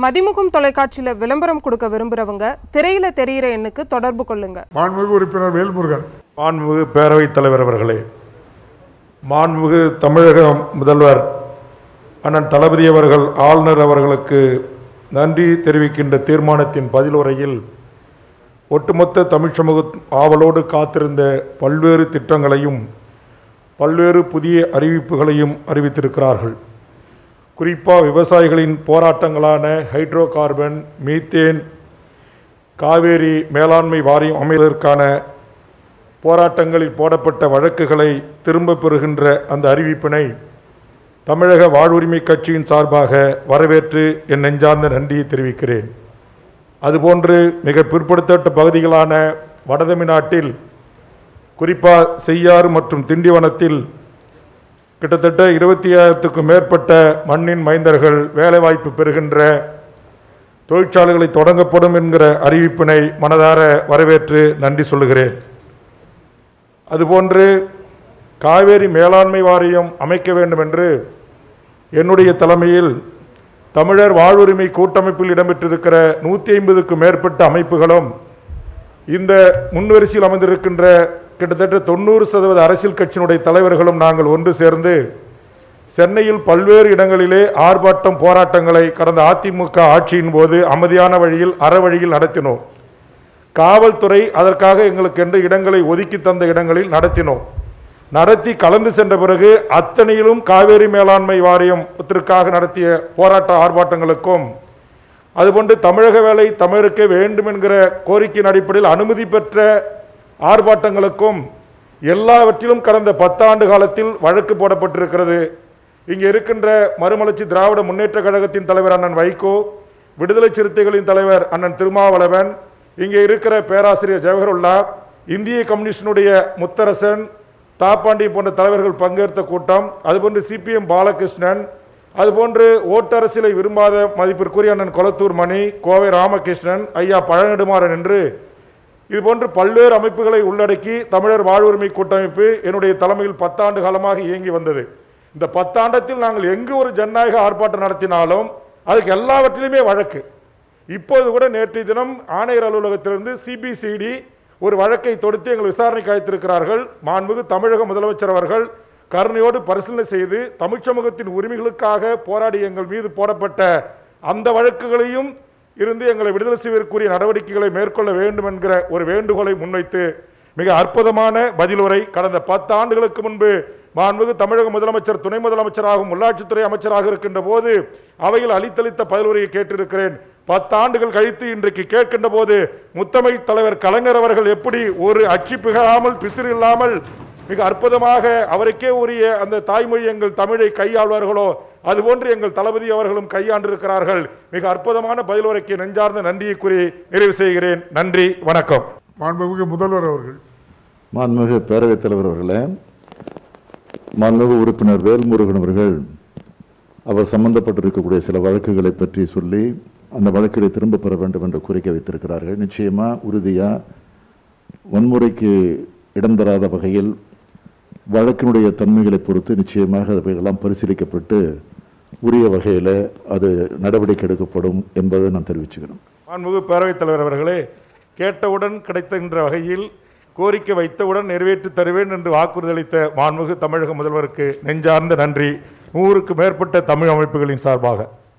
மதிமுகம் தொலைக்காட்சியில் விளம்பரம் கொடுக்க விரும்புகிறவங்க திரையில தெரியிற எண்ணுக்கு தொடர்பு கொள்ளுங்க மாண்புமிகு உறுப்பினர் வேல்முருகன் மாண்புமிகு பேரவைத் தலைவர் அவர்களே மாண்புமிகு தமிழக முதல்வர் அண்ணன் தளபதி அவர்கள் ஆளுநர் அவர்களுக்கு நன்றி தெரிவிக்கின்ற தீர்மானத்தின் பதிலுரையில் ஒட்டுமொத்த தமிழ் சமூக ஆவலோடு காத்திருந்த பல்வேறு திட்டங்களையும் பல்வேறு புதிய அறிவிப்புகளையும் அறிவித்திருக்கிறார்கள் குறிப்பாக விவசாயிகளின் போராட்டங்களான ஹைட்ரோ கார்பன் மீத்தேன் காவேரி மேலாண்மை வாரியம் அமைவதற்கான போராட்டங்களில் போடப்பட்ட வழக்குகளை திரும்பப் பெறுகின்ற அந்த அறிவிப்பினை தமிழக வாழ்வுரிமை கட்சியின் சார்பாக வரவேற்று என் நெஞ்சார்ந்த நன்றியை தெரிவிக்கிறேன் அதுபோன்று மிக பிற்படுத்தப்பட்ட பகுதிகளான வடதமிழ்நாட்டில் குறிப்பாக செய்யாறு மற்றும் திண்டிவனத்தில் கிட்டத்தட்ட இருபத்தி ஆயிரத்துக்கும் மேற்பட்ட மண்ணின் மைந்தர்கள் வேலைவாய்ப்பு பெறுகின்ற தொழிற்சாலைகளை தொடங்கப்படும் என்கிற அறிவிப்பினை மனதார வரவேற்று நன்றி சொல்லுகிறேன் அதுபோன்று காவேரி மேலாண்மை வாரியம் அமைக்க வேண்டும் என்று என்னுடைய தலைமையில் தமிழர் வாழ்வுரிமை கூட்டமைப்பில் இடம்பெற்றிருக்கிற நூற்றி ஐம்பதுக்கும் மேற்பட்ட அமைப்புகளும் இந்த முன்வரிசையில் அமைந்திருக்கின்ற கிட்டத்தட்ட தொண்ணூறு சதவீத அரசியல் கட்சியினுடைய தலைவர்களும் நாங்கள் ஒன்று சேர்ந்து சென்னையில் பல்வேறு இடங்களிலே ஆர்ப்பாட்டம் போராட்டங்களை கடந்த அதிமுக ஆட்சியின் போது அமைதியான வழியில் அறவழியில் நடத்தினோம் காவல்துறை அதற்காக எங்களுக்கு என்ற இடங்களை ஒதுக்கி தந்த இடங்களில் நடத்தினோம் நடத்தி கலந்து சென்ற பிறகு அத்தனையிலும் காவேரி மேலாண்மை வாரியத்திற்காக நடத்திய போராட்ட ஆர்ப்பாட்டங்களுக்கும் அதுபோன்று தமிழக வேலை தமிழருக்கே வேண்டும் என்கிற கோரிக்கையின் அடிப்படையில் அனுமதி பெற்ற ஆர்ப்பாட்டங்களுக்கும் எல்லாவற்றிலும் கடந்த பத்தாண்டு காலத்தில் வழக்கு போடப்பட்டிருக்கிறது இங்கே இருக்கின்ற மறுமலர்ச்சி திராவிட முன்னேற்ற கழகத்தின் தலைவர் அண்ணன் வைகோ விடுதலை சிறுத்தைகளின் தலைவர் அண்ணன் திருமாவளவன் இங்கே இருக்கிற பேராசிரியர் ஜவஹருல்லா இந்திய கம்யூனிஸ்டினுடைய முத்தரசன் தாப்பாண்டி போன்ற தலைவர்கள் பங்கேற்ற கூட்டம் அதுபோன்று சிபிஎம் பாலகிருஷ்ணன் அதுபோன்று ஓட்டரசியலை விரும்பாத மதிப்பிற்குரிய அண்ணன் கொளத்தூர் மணி கோவை ராமகிருஷ்ணன் ஐயா பழநெடுமாறன் என்று இதுபோன்று பல்வேறு அமைப்புகளை உள்ளடக்கி தமிழர் வாழ்வுரிமை கூட்டமைப்பு என்னுடைய தலைமையில் பத்தாண்டு காலமாக இயங்கி வந்தது இந்த பத்தாண்டத்தில் நாங்கள் எங்கு ஒரு ஜனநாயக ஆர்ப்பாட்டம் நடத்தினாலும் அதுக்கு எல்லாவற்றிலுமே வழக்கு இப்போது கூட நேற்றைய தினம் ஆணையர் அலுவலகத்திலிருந்து சிபிசிடி ஒரு வழக்கை தொடுத்து எங்கள் விசாரணைக்கு அழைத்திருக்கிறார்கள் மாண்புமிகு தமிழக முதலமைச்சர் அவர்கள் கருணையோடு பரிசீலனை செய்து தமிழ்ச் சமூகத்தின் உரிமைகளுக்காக போராடி எங்கள் மீது போடப்பட்ட அந்த வழக்குகளையும் இருந்து எங்களை விடுதலை செய்வதற்குரிய நடவடிக்கைகளை மேற்கொள்ள வேண்டும் என்கிற ஒரு வேண்டுகோளை முன்வைத்து மிக அற்புதமான பதிலுரை கடந்த பத்து ஆண்டுகளுக்கு முன்பு மாண்புமிகு தமிழக முதலமைச்சர் துணை முதலமைச்சராகவும் உள்ளாட்சித்துறை அமைச்சராக இருக்கின்ற போது அவையில் அளித்தளித்த பதிலுரையை கேட்டிருக்கிறேன் பத்து ஆண்டுகள் கழித்து இன்றைக்கு கேட்கின்ற போது முத்தமிழ் தலைவர் கலைஞர் அவர்கள் எப்படி ஒரு அச்சு பிகாமல் பிசிறு இல்லாமல் மிக அற்புதமாக அவருக்கே உரிய அந்த தாய்மொழி எங்கள் தமிழை கையாள்வார்களோ அதுபோன்று எங்கள் தளபதி அவர்களும் கையாண்டிருக்கிறார்கள் மிக அற்புதமான பதிலுரைக்கு நெஞ்சார்ந்த நன்றியை கூறி நிறைவு செய்கிறேன் நன்றி வணக்கம் மாண்புமிகு முதல்வர் அவர்கள் மாண்புமிகு பேரவைத் தலைவர் அவர்களே மாண்புமிகு உறுப்பினர் வேல்முருகன் அவர்கள் அவர் சம்பந்தப்பட்டிருக்கக்கூடிய சில வழக்குகளை பற்றி சொல்லி அந்த வழக்குகளை திரும்ப பெற வேண்டும் என்று கோரிக்கை வைத்திருக்கிறார்கள் நிச்சயமா உறுதியா வன்முறைக்கு இடம் தராத வகையில் வழக்கினுடைய தன்மைகளை பொறுத்து நிச்சயமாக அவைகளெல்லாம் பரிசீலிக்கப்பட்டு உரிய வகையில் அது நடவடிக்கை எடுக்கப்படும் என்பதை நான் தெரிவிச்சுக்கிறேன் மாண்புமிகு பேரவைத் தலைவர் அவர்களே கேட்டவுடன் கிடைக்கின்ற வகையில் கோரிக்கை வைத்தவுடன் நிறைவேற்றி தருவேன் என்று வாக்குறுதி அளித்த மாண்புமிகு தமிழக முதல்வருக்கு நெஞ்சார்ந்த நன்றி நூறுக்கு மேற்பட்ட தமிழ் அமைப்புகளின் சார்பாக